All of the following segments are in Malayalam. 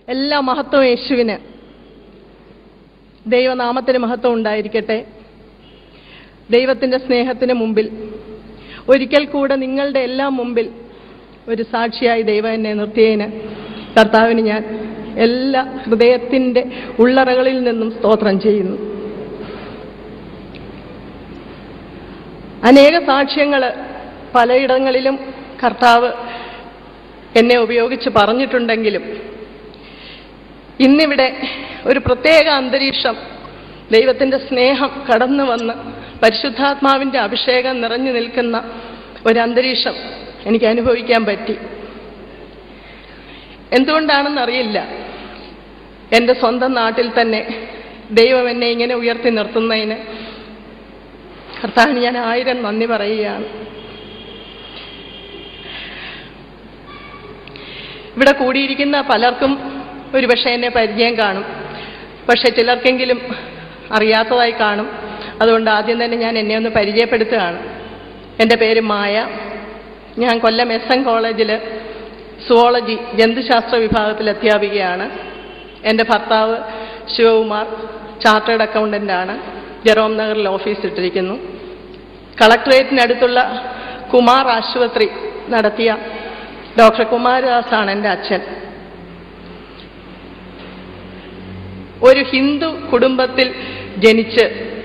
എല്ലാ മഹത്വം യേശുവിന് ദൈവനാമത്തിന് മഹത്വം ഉണ്ടായിരിക്കട്ടെ ദൈവത്തിൻ്റെ സ്നേഹത്തിന് മുമ്പിൽ ഒരിക്കൽ കൂടെ നിങ്ങളുടെ എല്ലാം മുമ്പിൽ ഒരു സാക്ഷിയായി ദൈവം എന്നെ നിർത്തിയതിന് കർത്താവിന് ഞാൻ എല്ലാ ഹൃദയത്തിൻ്റെ ഉള്ളറകളിൽ നിന്നും സ്തോത്രം ചെയ്യുന്നു അനേക സാക്ഷ്യങ്ങൾ പലയിടങ്ങളിലും കർത്താവ് എന്നെ ഉപയോഗിച്ച് പറഞ്ഞിട്ടുണ്ടെങ്കിലും ഇന്നിവിടെ ഒരു പ്രത്യേക അന്തരീക്ഷം ദൈവത്തിൻ്റെ സ്നേഹം കടന്നു വന്ന് പരിശുദ്ധാത്മാവിൻ്റെ അഭിഷേകം നിറഞ്ഞു നിൽക്കുന്ന ഒരു അന്തരീക്ഷം എനിക്ക് അനുഭവിക്കാൻ പറ്റി എന്തുകൊണ്ടാണെന്നറിയില്ല എൻ്റെ സ്വന്തം നാട്ടിൽ തന്നെ ദൈവം എന്നെ ഇങ്ങനെ ഉയർത്തി നിർത്തുന്നതിന് കർത്താവിന് ഞാൻ ആയിരം നന്ദി പറയുകയാണ് ഇവിടെ കൂടിയിരിക്കുന്ന പലർക്കും ഒരുപക്ഷെ എന്നെ പരിചയം കാണും പക്ഷെ ചിലർക്കെങ്കിലും അറിയാത്തതായി കാണും അതുകൊണ്ട് ആദ്യം തന്നെ ഞാൻ എന്നെ ഒന്ന് പരിചയപ്പെടുത്തുകയാണ് എൻ്റെ പേര് മായ ഞാൻ കൊല്ലം എസ് എൻ കോളേജിൽ സുവോളജി ജന്തുശാസ്ത്ര വിഭാഗത്തിൽ അധ്യാപികയാണ് എൻ്റെ ഭർത്താവ് ശിവകുമാർ ചാർട്ടേഡ് അക്കൗണ്ടൻ്റ് ആണ് ജെറോം നഗറിൽ ഓഫീസ് ഇട്ടിരിക്കുന്നു കളക്ടറേറ്റിനടുത്തുള്ള കുമാർ ആശുപത്രി നടത്തിയ ഡോക്ടർ കുമാരദാസാണ് എൻ്റെ അച്ഛൻ ഒരു ഹിന്ദു കുടുംബത്തിൽ ജനിച്ച്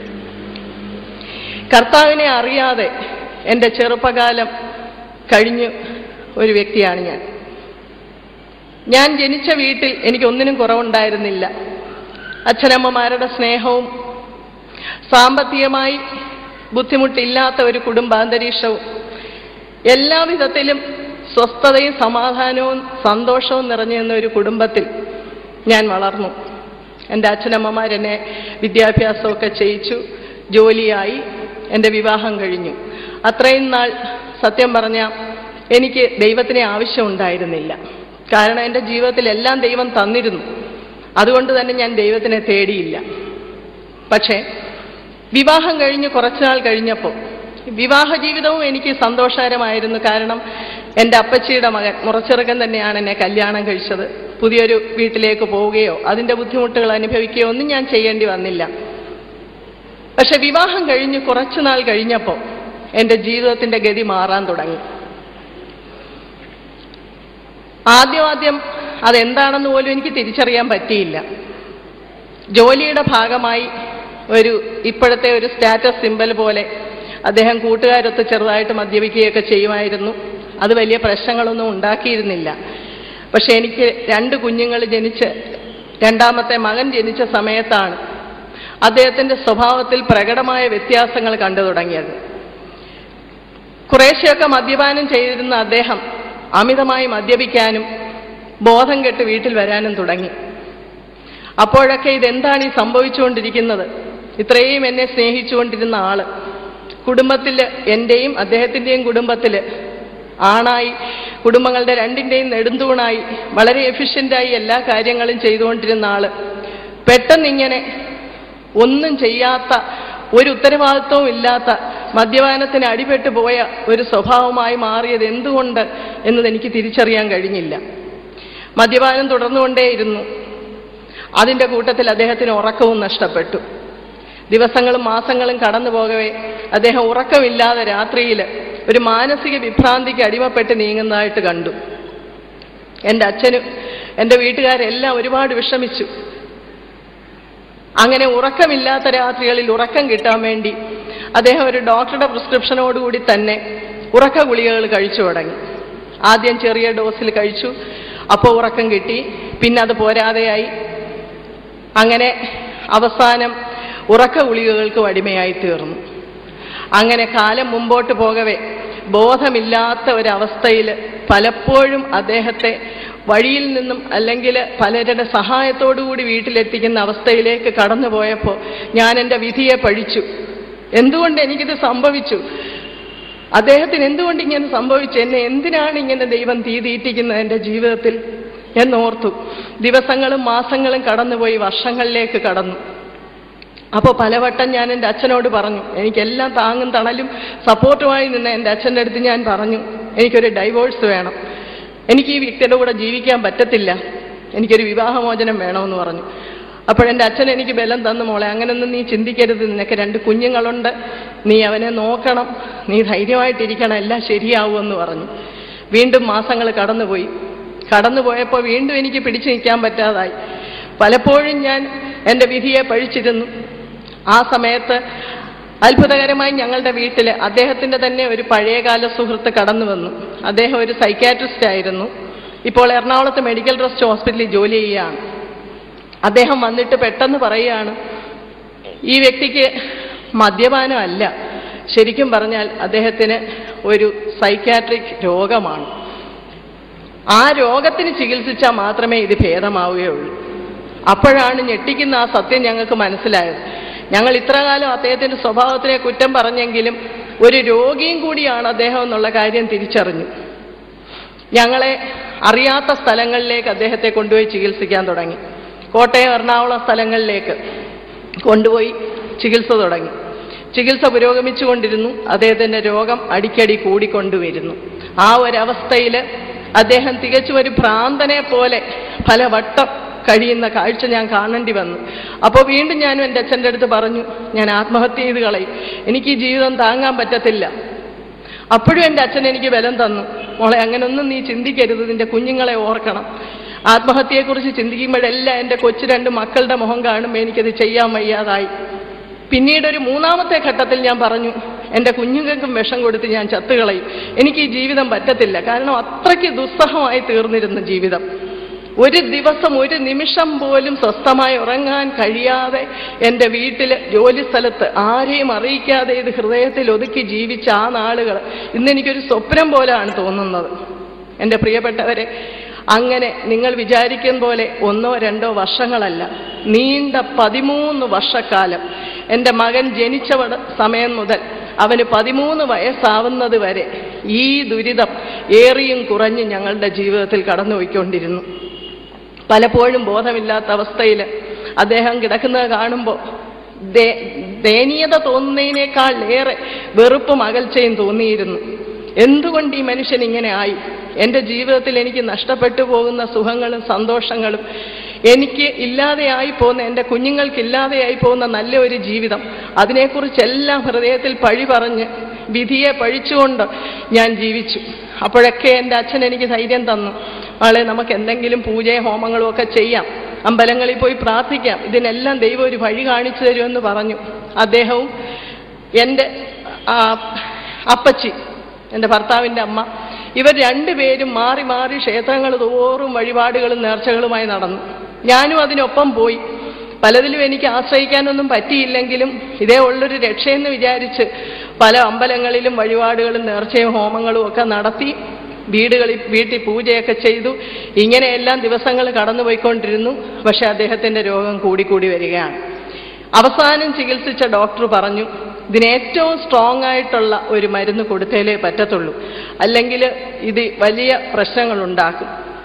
കർത്താവിനെ അറിയാതെ എൻ്റെ ചെറുപ്പകാലം കഴിഞ്ഞു ഒരു വ്യക്തിയാണ് ഞാൻ ഞാൻ ജനിച്ച വീട്ടിൽ എനിക്കൊന്നിനും കുറവുണ്ടായിരുന്നില്ല അച്ഛനമ്മമാരുടെ സ്നേഹവും സാമ്പത്തികമായി ബുദ്ധിമുട്ടില്ലാത്ത ഒരു കുടുംബാന്തരീക്ഷവും എല്ലാവിധത്തിലും സ്വസ്ഥതയും സമാധാനവും സന്തോഷവും നിറഞ്ഞു നിന്ന ഒരു കുടുംബത്തിൽ ഞാൻ വളർന്നു എൻ്റെ അച്ഛനമ്മമാരെന്നെ വിദ്യാഭ്യാസമൊക്കെ ചെയ്യിച്ചു ജോലിയായി എൻ്റെ വിവാഹം കഴിഞ്ഞു അത്രയും നാൾ സത്യം പറഞ്ഞാൽ എനിക്ക് ദൈവത്തിനെ ആവശ്യമുണ്ടായിരുന്നില്ല കാരണം എൻ്റെ ജീവിതത്തിൽ എല്ലാം ദൈവം തന്നിരുന്നു അതുകൊണ്ട് തന്നെ ഞാൻ ദൈവത്തിനെ തേടിയില്ല പക്ഷേ വിവാഹം കഴിഞ്ഞ് കുറച്ചുനാൾ കഴിഞ്ഞപ്പോൾ വിവാഹ ജീവിതവും എനിക്ക് സന്തോഷകരമായിരുന്നു കാരണം എൻ്റെ അപ്പച്ചിയുടെ മകൻ മുറച്ചെറുക്കൻ തന്നെയാണ് എന്നെ കല്യാണം കഴിച്ചത് പുതിയൊരു വീട്ടിലേക്ക് പോവുകയോ അതിൻ്റെ ബുദ്ധിമുട്ടുകൾ അനുഭവിക്കുകയോ ഒന്നും ഞാൻ ചെയ്യേണ്ടി വന്നില്ല പക്ഷെ വിവാഹം കഴിഞ്ഞ് കുറച്ചുനാൾ കഴിഞ്ഞപ്പോൾ എൻ്റെ ജീവിതത്തിൻ്റെ ഗതി മാറാൻ തുടങ്ങി ആദ്യം ആദ്യം അതെന്താണെന്ന് പോലും എനിക്ക് തിരിച്ചറിയാൻ പറ്റിയില്ല ജോലിയുടെ ഭാഗമായി ഒരു ഇപ്പോഴത്തെ ഒരു സ്റ്റാറ്റസ് സിമ്പൽ പോലെ അദ്ദേഹം കൂട്ടുകാരൊത്ത് ചെറുതായിട്ട് മദ്യപിക്കുകയൊക്കെ ചെയ്യുമായിരുന്നു അത് വലിയ പ്രശ്നങ്ങളൊന്നും ഉണ്ടാക്കിയിരുന്നില്ല പക്ഷെ എനിക്ക് രണ്ട് കുഞ്ഞുങ്ങൾ ജനിച്ച് രണ്ടാമത്തെ മകൻ ജനിച്ച സമയത്താണ് അദ്ദേഹത്തിൻ്റെ സ്വഭാവത്തിൽ പ്രകടമായ വ്യത്യാസങ്ങൾ കണ്ടു തുടങ്ങിയത് കുറേശ്ശെയൊക്കെ മദ്യപാനം ചെയ്തിരുന്ന അദ്ദേഹം അമിതമായി മദ്യപിക്കാനും ബോധം കെട്ട് വീട്ടിൽ വരാനും തുടങ്ങി അപ്പോഴൊക്കെ ഇതെന്താണ് ഈ സംഭവിച്ചുകൊണ്ടിരിക്കുന്നത് ഇത്രയും എന്നെ സ്നേഹിച്ചുകൊണ്ടിരുന്ന ആള് കുടുംബത്തിൽ എൻ്റെയും അദ്ദേഹത്തിൻ്റെയും കുടുംബത്തിൽ ആണായി കുടുംബങ്ങളുടെ രണ്ടിൻ്റെയും നെടുന്തൂണായി വളരെ എഫിഷ്യൻ്റായി എല്ലാ കാര്യങ്ങളും ചെയ്തുകൊണ്ടിരുന്ന ആള് പെട്ടെന്നിങ്ങനെ ഒന്നും ചെയ്യാത്ത ഒരു ഉത്തരവാദിത്വവും ഇല്ലാത്ത മദ്യപാനത്തിന് അടിപെട്ടു പോയ ഒരു സ്വഭാവമായി മാറിയത് എന്തുകൊണ്ട് എന്നത് എനിക്ക് തിരിച്ചറിയാൻ കഴിഞ്ഞില്ല മദ്യപാനം തുടർന്നുകൊണ്ടേയിരുന്നു അതിൻ്റെ കൂട്ടത്തിൽ അദ്ദേഹത്തിന് ഉറക്കവും നഷ്ടപ്പെട്ടു ദിവസങ്ങളും മാസങ്ങളും കടന്നു പോകവേ അദ്ദേഹം ഉറക്കമില്ലാതെ രാത്രിയിൽ ഒരു മാനസിക വിഭ്രാന്തിക്ക് അടിമപ്പെട്ട് നീങ്ങുന്നതായിട്ട് കണ്ടു എൻ്റെ അച്ഛനും എൻ്റെ വീട്ടുകാരെല്ലാം ഒരുപാട് വിഷമിച്ചു അങ്ങനെ ഉറക്കമില്ലാത്ത രാത്രികളിൽ ഉറക്കം കിട്ടാൻ വേണ്ടി അദ്ദേഹം ഒരു ഡോക്ടറുടെ പ്രിസ്ക്രിപ്ഷനോടുകൂടി തന്നെ ഉറക്ക ഗുളികകൾ കഴിച്ചു തുടങ്ങി ആദ്യം ചെറിയ ഡോസിൽ കഴിച്ചു അപ്പോൾ ഉറക്കം കിട്ടി പിന്നെ അത് പോരാതെയായി അങ്ങനെ അവസാനം ഉറക്ക ഗുളികകൾക്ക് അടിമയായി തീർന്നു അങ്ങനെ കാലം മുമ്പോട്ട് പോകവേ ബോധമില്ലാത്ത ഒരവസ്ഥയിൽ പലപ്പോഴും അദ്ദേഹത്തെ വഴിയിൽ നിന്നും അല്ലെങ്കിൽ പലരുടെ സഹായത്തോടുകൂടി വീട്ടിലെത്തിക്കുന്ന അവസ്ഥയിലേക്ക് കടന്നുപോയപ്പോൾ ഞാൻ എൻ്റെ വിധിയെ പഴിച്ചു എന്തുകൊണ്ട് എനിക്കിത് സംഭവിച്ചു അദ്ദേഹത്തിന് എന്തുകൊണ്ട് ഇങ്ങനെ സംഭവിച്ചു എന്നെ എന്തിനാണ് ഇങ്ങനെ ദൈവം തീ തീറ്റിക്കുന്നത് എൻ്റെ ജീവിതത്തിൽ എന്നോർത്തു ദിവസങ്ങളും മാസങ്ങളും കടന്നുപോയി വർഷങ്ങളിലേക്ക് കടന്നു അപ്പോൾ പലവട്ടം ഞാൻ എൻ്റെ അച്ഛനോട് പറഞ്ഞു എനിക്കെല്ലാം താങ്ങും തണലും സപ്പോർട്ടുമായി നിന്ന് എൻ്റെ അച്ഛൻ്റെ അടുത്ത് ഞാൻ പറഞ്ഞു എനിക്കൊരു ഡൈവോഴ്സ് വേണം എനിക്ക് ഈ വ്യക്തിയുടെ കൂടെ ജീവിക്കാൻ പറ്റത്തില്ല എനിക്കൊരു വിവാഹമോചനം വേണമെന്ന് പറഞ്ഞു അപ്പോഴെൻ്റെ അച്ഛൻ എനിക്ക് ബലം തന്നു മോളെ അങ്ങനൊന്നും നീ ചിന്തിക്കരുത് നിനക്ക് രണ്ട് കുഞ്ഞുങ്ങളുണ്ട് നീ അവനെ നോക്കണം നീ ധൈര്യമായിട്ടിരിക്കണം എല്ലാം ശരിയാവുമെന്ന് പറഞ്ഞു വീണ്ടും മാസങ്ങൾ കടന്നുപോയി കടന്നുപോയപ്പോൾ വീണ്ടും എനിക്ക് പിടിച്ചു നിൽക്കാൻ പറ്റാതായി പലപ്പോഴും ഞാൻ എൻ്റെ വിധിയെ പഴിച്ചിരുന്നു ആ സമയത്ത് അത്ഭുതകരമായി ഞങ്ങളുടെ വീട്ടിൽ അദ്ദേഹത്തിൻ്റെ തന്നെ ഒരു പഴയകാല സുഹൃത്ത് കടന്നു വന്നു അദ്ദേഹം ഒരു സൈക്കാട്രിസ്റ്റ് ആയിരുന്നു ഇപ്പോൾ എറണാകുളത്ത് മെഡിക്കൽ ട്രസ്റ്റ് ഹോസ്പിറ്റലിൽ ജോലി ചെയ്യുകയാണ് അദ്ദേഹം വന്നിട്ട് പെട്ടെന്ന് പറയുകയാണ് ഈ വ്യക്തിക്ക് മദ്യപാനമല്ല ശരിക്കും പറഞ്ഞാൽ അദ്ദേഹത്തിന് ഒരു സൈക്കാട്രിക് രോഗമാണ് ആ രോഗത്തിന് ചികിത്സിച്ചാൽ മാത്രമേ ഇത് ഭേദമാവുകയുള്ളൂ അപ്പോഴാണ് ഞെട്ടിക്കുന്ന ആ സത്യം ഞങ്ങൾക്ക് മനസ്സിലായത് ഞങ്ങൾ ഇത്രകാലം അദ്ദേഹത്തിന്റെ സ്വഭാവത്തിനെ കുറ്റം പറഞ്ഞെങ്കിലും ഒരു രോഗിയും കൂടിയാണ് അദ്ദേഹം എന്നുള്ള കാര്യം തിരിച്ചറിഞ്ഞു ഞങ്ങളെ അറിയാത്ത സ്ഥലങ്ങളിലേക്ക് അദ്ദേഹത്തെ കൊണ്ടുപോയി ചികിത്സിക്കാൻ തുടങ്ങി കോട്ടയം എറണാകുളം സ്ഥലങ്ങളിലേക്ക് കൊണ്ടുപോയി ചികിത്സ തുടങ്ങി ചികിത്സ പുരോഗമിച്ചുകൊണ്ടിരുന്നു അദ്ദേഹത്തിന്റെ രോഗം അടിക്കടി കൂടിക്കൊണ്ടുവരുന്നു ആ ഒരവസ്ഥയിൽ അദ്ദേഹം തികച്ചും ഒരു ഭ്രാന്തനെ പോലെ പലവട്ടം കഴിയുന്ന കാഴ്ച ഞാൻ കാണേണ്ടി വന്നു അപ്പോൾ വീണ്ടും ഞാനും എൻ്റെ അച്ഛൻ്റെ അടുത്ത് പറഞ്ഞു ഞാൻ ആത്മഹത്യ ചെയ്ത് കളയും എനിക്ക് ഈ ജീവിതം താങ്ങാൻ പറ്റത്തില്ല അപ്പോഴും എൻ്റെ അച്ഛൻ എനിക്ക് ബലം തന്നു മോളെ അങ്ങനൊന്നും നീ ചിന്തിക്കരുത് നിന്റെ കുഞ്ഞുങ്ങളെ ഓർക്കണം ആത്മഹത്യയെക്കുറിച്ച് ചിന്തിക്കുമ്പോഴെല്ലാം എൻ്റെ കൊച്ചു രണ്ട് മക്കളുടെ മുഖം കാണുമ്പോൾ എനിക്കത് ചെയ്യാൻ വയ്യാതായി പിന്നീട് ഒരു മൂന്നാമത്തെ ഘട്ടത്തിൽ ഞാൻ പറഞ്ഞു എൻ്റെ കുഞ്ഞുങ്ങൾക്കും വിഷം കൊടുത്ത് ഞാൻ ചത്തുകളയും എനിക്ക് ഈ ജീവിതം പറ്റത്തില്ല കാരണം അത്രയ്ക്ക് ദുസ്സഹമായി തീർന്നിരുന്നു ജീവിതം ഒരു ദിവസം ഒരു നിമിഷം പോലും സ്വസ്ഥമായി ഉറങ്ങാൻ കഴിയാതെ എൻ്റെ വീട്ടിൽ ജോലി സ്ഥലത്ത് ആരെയും അറിയിക്കാതെ ഇത് ഹൃദയത്തിൽ ഒതുക്കി ജീവിച്ച ആ നാളുകൾ ഇന്നെനിക്കൊരു സ്വപ്നം പോലെയാണ് തോന്നുന്നത് എൻ്റെ പ്രിയപ്പെട്ടവരെ അങ്ങനെ നിങ്ങൾ വിചാരിക്കും പോലെ ഒന്നോ രണ്ടോ വർഷങ്ങളല്ല നീണ്ട പതിമൂന്ന് വർഷക്കാലം എൻ്റെ മകൻ ജനിച്ച വട- സമയം മുതൽ അവന് പതിമൂന്ന് വയസ്സാവുന്നത് വരെ ഈ ദുരിതം ഏറിയും കുറഞ്ഞും ഞങ്ങളുടെ ജീവിതത്തിൽ കടന്നുപോയിക്കൊണ്ടിരുന്നു പലപ്പോഴും ബോധമില്ലാത്ത അവസ്ഥയിൽ അദ്ദേഹം കിടക്കുന്നത് കാണുമ്പോൾ ദേ- ദയനീയത തോന്നുന്നതിനേക്കാൾ ഏറെ വെറുപ്പും അകൽച്ചയും തോന്നിയിരുന്നു എന്തുകൊണ്ട് ഈ മനുഷ്യൻ ഇങ്ങനെ ആയി എൻ്റെ ജീവിതത്തിൽ എനിക്ക് നഷ്ടപ്പെട്ടു പോകുന്ന സുഖങ്ങളും സന്തോഷങ്ങളും എനിക്ക് ഇല്ലാതെയായി പോകുന്ന എൻ്റെ കുഞ്ഞുങ്ങൾക്ക് ഇല്ലാതെയായി പോകുന്ന നല്ല ഒരു ജീവിതം അതിനെക്കുറിച്ചെല്ലാം ഹൃദയത്തിൽ പഴി പറഞ്ഞ് വിധിയെ പഴിച്ചുകൊണ്ട് ഞാൻ ജീവിച്ചു അപ്പോഴൊക്കെ എൻ്റെ അച്ഛൻ എനിക്ക് ധൈര്യം തന്നു ആളെ നമുക്ക് എന്തെങ്കിലും പൂജയും ഹോമങ്ങളും ഒക്കെ ചെയ്യാം അമ്പലങ്ങളിൽ പോയി പ്രാർത്ഥിക്കാം ഇതിനെല്ലാം ദൈവം ഒരു വഴി കാണിച്ചു തരുമെന്ന് പറഞ്ഞു അദ്ദേഹവും എൻ്റെ ആ, അപ്പച്ചി എൻ്റെ ഭർത്താവിൻ്റെ അമ്മ ഇവർ രണ്ടുപേരും മാറി മാറി ക്ഷേത്രങ്ങൾ തോറും വഴിപാടുകളും നേർച്ചകളുമായി നടന്നു ഞാനും അതിനൊപ്പം പോയി പലതിലും എനിക്ക് ആശ്രയിക്കാനൊന്നും പറ്റിയില്ലെങ്കിലും ഇതേ ഉള്ളൊരു രക്ഷയെന്ന് വിചാരിച്ച് പല അമ്പലങ്ങളിലും വഴിപാടുകളും നേർച്ചയും ഹോമങ്ങളും ഒക്കെ നടത്തി വീടുകളിൽ വീട്ടിൽ പൂജയൊക്കെ ചെയ്തു ഇങ്ങനെയെല്ലാം ദിവസങ്ങൾ കടന്നുപോയിക്കൊണ്ടിരുന്നു പക്ഷെ അദ്ദേഹത്തിൻ്റെ രോഗം കൂടിക്കൂടി വരികയാണ് അവസാനം ചികിത്സിച്ച ഡോക്ടർ പറഞ്ഞു ഇതിന് ഏറ്റവും സ്ട്രോങ് ആയിട്ടുള്ള ഒരു മരുന്ന് കൊടുത്തേലേ പറ്റത്തുള്ളൂ അല്ലെങ്കിൽ ഇത് വലിയ പ്രശ്നങ്ങളുണ്ടാക്കും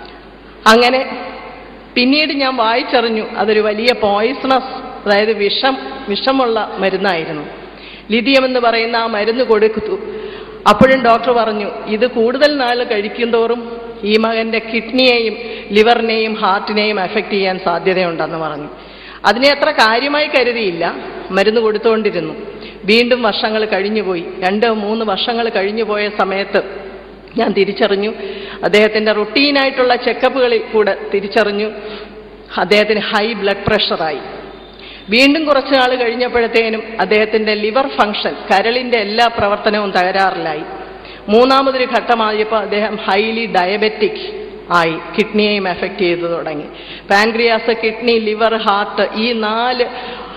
അങ്ങനെ പിന്നീട് ഞാൻ വായിച്ചറിഞ്ഞു അതൊരു വലിയ പോയിസണസ് അതായത് വിഷം വിഷമുള്ള മരുന്നായിരുന്നു ലിഥിയം എന്ന് പറയുന്ന ആ മരുന്ന് കൊടുത്തു അപ്പോഴും ഡോക്ടർ പറഞ്ഞു ഇത് കൂടുതൽ നാൾ കഴിക്കുന്തോറും ഈ മകന്റെ കിഡ്നിയെയും ലിവറിനെയും ഹാർട്ടിനെയും എഫക്റ്റ് ചെയ്യാൻ സാധ്യതയുണ്ടെന്ന് പറഞ്ഞു അതിനെ അത്ര കാര്യമായി കരുതിയില്ല മരുന്ന് കൊടുത്തുകൊണ്ടിരുന്നു വീണ്ടും വർഷങ്ങൾ കഴിഞ്ഞുപോയി രണ്ട് മൂന്ന് വർഷങ്ങൾ കഴിഞ്ഞു പോയ സമയത്ത് ഞാൻ തിരിച്ചറിഞ്ഞു അദ്ദേഹത്തിൻ്റെ റുട്ടീനായിട്ടുള്ള ചെക്കപ്പുകളിൽ കൂടെ തിരിച്ചറിഞ്ഞു അദ്ദേഹത്തിന് ഹൈ ബ്ലഡ് പ്രഷറായി വീണ്ടും കുറച്ച് നാൾ കഴിഞ്ഞപ്പോഴത്തേനും അദ്ദേഹത്തിൻ്റെ ലിവർ ഫങ്ഷൻ കരളിൻ്റെ എല്ലാ പ്രവർത്തനവും തകരാറിലായി മൂന്നാമതൊരു ഘട്ടമായപ്പോൾ അദ്ദേഹം ഹൈലി ഡയബറ്റിക് ആയി കിഡ്നിയെയും എഫക്റ്റ് ചെയ്തു തുടങ്ങി പാൻക്രിയാസ് കിഡ്നി ലിവർ ഹാർട്ട് ഈ നാല്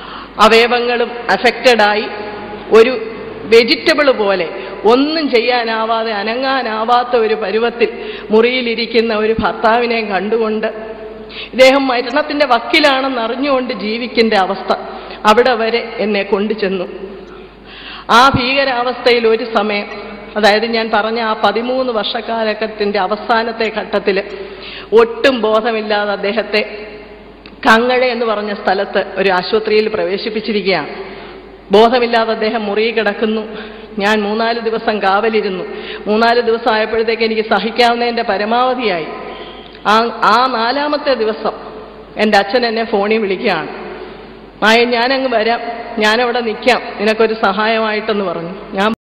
അവയവങ്ങളും അഫക്റ്റഡ് ആയി ഒരു വെജിറ്റബിൾ പോലെ ഒന്നും ചെയ്യാനാവാതെ അനങ്ങാനാവാത്ത ഒരു പരുവത്തിൽ മുറിയിലിരിക്കുന്ന ഒരു ഭർത്താവിനെ കണ്ടുകൊണ്ട് ഇദ്ദേഹം മരണത്തിന്റെ വക്കിലാണെന്ന് അറിഞ്ഞുകൊണ്ട് ജീവിക്കേണ്ട അവസ്ഥ അവിടെ വരെ എന്നെ കൊണ്ടുചെന്നു ആ ഭീകരാവസ്ഥയിൽ ഒരു സമയം അതായത് ഞാൻ പറഞ്ഞ ആ പതിമൂന്ന് വർഷക്കാലഘട്ടത്തിന്റെ അവസാനത്തെ ഘട്ടത്തിൽ ഒട്ടും ബോധമില്ലാതെ അദ്ദേഹത്തെ കങ്ങഴ എന്ന് പറഞ്ഞ സ്ഥലത്ത് ഒരു ആശുപത്രിയിൽ പ്രവേശിപ്പിച്ചിരിക്കുകയാണ് ബോധമില്ലാതെ അദ്ദേഹം മുറിയിൽ കിടക്കുന്നു ഞാൻ മൂന്നാല് ദിവസം കാവലിരുന്നു മൂന്നാല് ദിവസം ആയപ്പോഴത്തേക്ക് എനിക്ക് സഹിക്കാവുന്നതിൻ്റെ പരമാവധിയായി ആ ആ നാലാമത്തെ ദിവസം എൻ്റെ അച്ഛൻ എന്നെ ഫോണിൽ വിളിക്കുകയാണ് മായ ഞാനങ്ങ് വരാം ഞാനവിടെ നിൽക്കാം നിനക്കൊരു സഹായമായിട്ടെന്ന് പറഞ്ഞു ഞാൻ